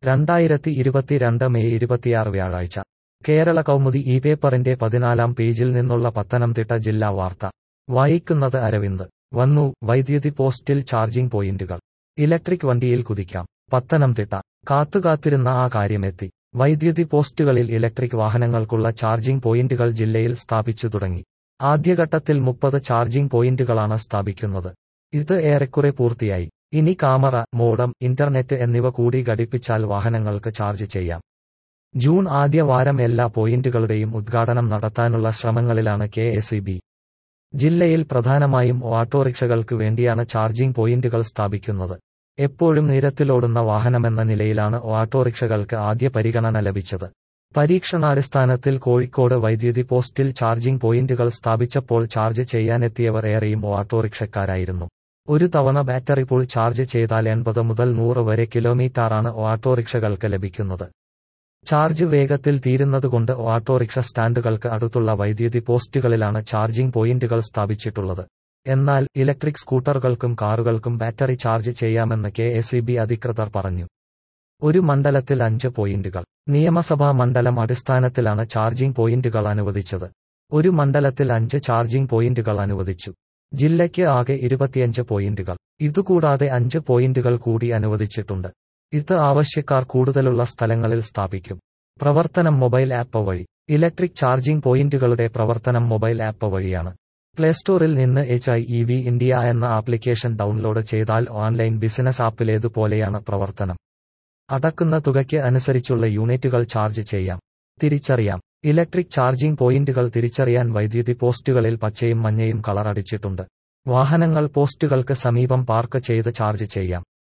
രണ്ടായിരത്തി ഇരുപത്തിരണ്ട് മെയ് ഇരുപത്തിയാറ് വ്യാഴാഴ്ച കേരള കൗമുദി ഈ പേപ്പറിന്റെ പതിനാലാം പേജിൽ നിന്നുള്ള പത്തനംതിട്ട ജില്ലാ വാർത്ത വായിക്കുന്നത് അരവിന്ദ് വന്നു വൈദ്യുതി പോസ്റ്റിൽ ചാർജിംഗ് പോയിന്റുകൾ ഇലക്ട്രിക് വണ്ടിയിൽ കുതിക്കാം പത്തനംതിട്ട കാത്തുകാത്തിരുന്ന ആ കാര്യമെത്തി വൈദ്യുതി പോസ്റ്റുകളിൽ ഇലക്ട്രിക് വാഹനങ്ങൾക്കുള്ള ചാർജിംഗ് പോയിന്റുകൾ ജില്ലയിൽ സ്ഥാപിച്ചു തുടങ്ങി ആദ്യഘട്ടത്തിൽ മുപ്പത് ചാർജിംഗ് പോയിന്റുകളാണ് സ്ഥാപിക്കുന്നത് ഇത് ഏറെക്കുറെ പൂർത്തിയായി ഇനി കാമറ മോഡം ഇന്റർനെറ്റ് എന്നിവ കൂടി ഘടിപ്പിച്ചാൽ വാഹനങ്ങൾക്ക് ചാർജ് ചെയ്യാം ജൂൺ ആദ്യ വാരം എല്ലാ പോയിന്റുകളുടെയും ഉദ്ഘാടനം നടത്താനുള്ള ശ്രമങ്ങളിലാണ് കെ ജില്ലയിൽ പ്രധാനമായും ഓട്ടോറിക്ഷകൾക്ക് വേണ്ടിയാണ് ചാർജിംഗ് പോയിന്റുകൾ സ്ഥാപിക്കുന്നത് എപ്പോഴും നിരത്തിലോടുന്ന വാഹനമെന്ന നിലയിലാണ് ഓട്ടോറിക്ഷകൾക്ക് ആദ്യ പരിഗണന ലഭിച്ചത് പരീക്ഷണാടിസ്ഥാനത്തിൽ കോഴിക്കോട് വൈദ്യുതി പോസ്റ്റിൽ ചാർജിംഗ് പോയിന്റുകൾ സ്ഥാപിച്ചപ്പോൾ ചാർജ് ചെയ്യാനെത്തിയവർ ഏറെയും ഓട്ടോറിക്ഷക്കാരായിരുന്നു ഒരു തവണ ബാറ്ററി പുൾ ചാർജ് ചെയ്താൽ എൺപത് മുതൽ നൂറ് വരെ കിലോമീറ്ററാണ് ഓട്ടോറിക്ഷകൾക്ക് ലഭിക്കുന്നത് ചാർജ് വേഗത്തിൽ തീരുന്നതുകൊണ്ട് ഓട്ടോറിക്ഷ സ്റ്റാൻഡുകൾക്ക് അടുത്തുള്ള വൈദ്യുതി പോസ്റ്റുകളിലാണ് ചാർജിംഗ് പോയിന്റുകൾ സ്ഥാപിച്ചിട്ടുള്ളത് എന്നാൽ ഇലക്ട്രിക് സ്കൂട്ടറുകൾക്കും കാറുകൾക്കും ബാറ്ററി ചാർജ് ചെയ്യാമെന്ന് കെ അധികൃതർ പറഞ്ഞു ഒരു മണ്ഡലത്തിൽ അഞ്ച് പോയിന്റുകൾ നിയമസഭാ മണ്ഡലം അടിസ്ഥാനത്തിലാണ് ചാർജിംഗ് പോയിന്റുകൾ അനുവദിച്ചത് ഒരു മണ്ഡലത്തിൽ അഞ്ച് ചാർജിംഗ് പോയിന്റുകൾ അനുവദിച്ചു ജില്ലയ്ക്ക് ആകെ ഇരുപത്തിയഞ്ച് പോയിന്റുകൾ ഇതുകൂടാതെ അഞ്ച് പോയിന്റുകൾ കൂടി അനുവദിച്ചിട്ടുണ്ട് ഇത് ആവശ്യക്കാർ കൂടുതലുള്ള സ്ഥലങ്ങളിൽ സ്ഥാപിക്കും പ്രവർത്തനം മൊബൈൽ ആപ്പ് വഴി ഇലക്ട്രിക് ചാർജിംഗ് പോയിന്റുകളുടെ പ്രവർത്തനം മൊബൈൽ ആപ്പ് വഴിയാണ് പ്ലേസ്റ്റോറിൽ നിന്ന് H I E V India എന്ന ആപ്ലിക്കേഷൻ ഡൗൺലോഡ് ചെയ്താൽ ഓൺലൈൻ ബിസിനസ് ആപ്പിലേതുപോലെയാണ് പ്രവർത്തനം അടക്കുന്ന തുകയ്ക്ക് അനുസരിച്ചുള്ള യൂണിറ്റുകൾ ചാർജ് ചെയ്യാം തിരിച്ചറിയാം ഇലക്ട്രിക് ചാർജിംഗ് പോയിന്റുകൾ തിരിച്ചറിയാൻ വൈദ്യുതി പോസ്റ്റുകളിൽ പച്ചയും മഞ്ഞയും കളർ അടിച്ചിട്ടുണ്ട് വാഹനങ്ങൾ പോസ്റ്റുകൾക്ക് സമീപം പാർക്ക് ചെയ്ത് ചാർജ് ചെയ്യാം